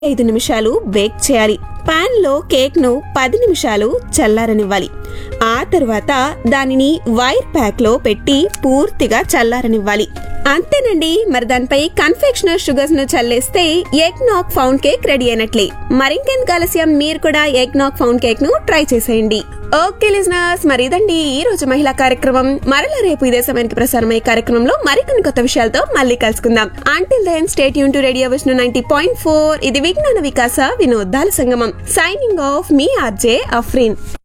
ఐదు నిమిషాలు బేక్ చేయాలి పాన్ లో కేక్ ను పది నిమిషాలు చల్లారనివ్వాలి ఆ తర్వాత దానిని వైర్ ప్యాక్ లో పెట్టి పూర్తిగా చల్లారనివ్వాలి అంతేనండి మరి దానిపై కన్ఫెక్షనర్ షుగర్స్ ను చల్లేస్తే eggnog pound cake ready అయినట్లే మరింకెందుకు ఆలస్యం మీరు కూడా ఎగ్ నాక్ ఫౌండ్ కేక్ ను ట్రై చేసేయండి ఓకే లిజనర్స్ మరి ఇదండి ఈ రోజు మహిళా కార్యక్రమం మరలా రేపు ఇదే సమయానికి ప్రసారమయ్యే కార్యక్రమంలో మరికొన్ని కొత్త విషయాలతో మళ్ళీ కలుసుకుందాం అంటిల్ దెన్ స్టేట్ యూన్ to radio Vishnu ninety point four ఇది విజ్ఞాన వికాస వినోదాల సంగమం సైనింగ్ ఆఫ్ మీ ఆర్జే అఫ్రీన్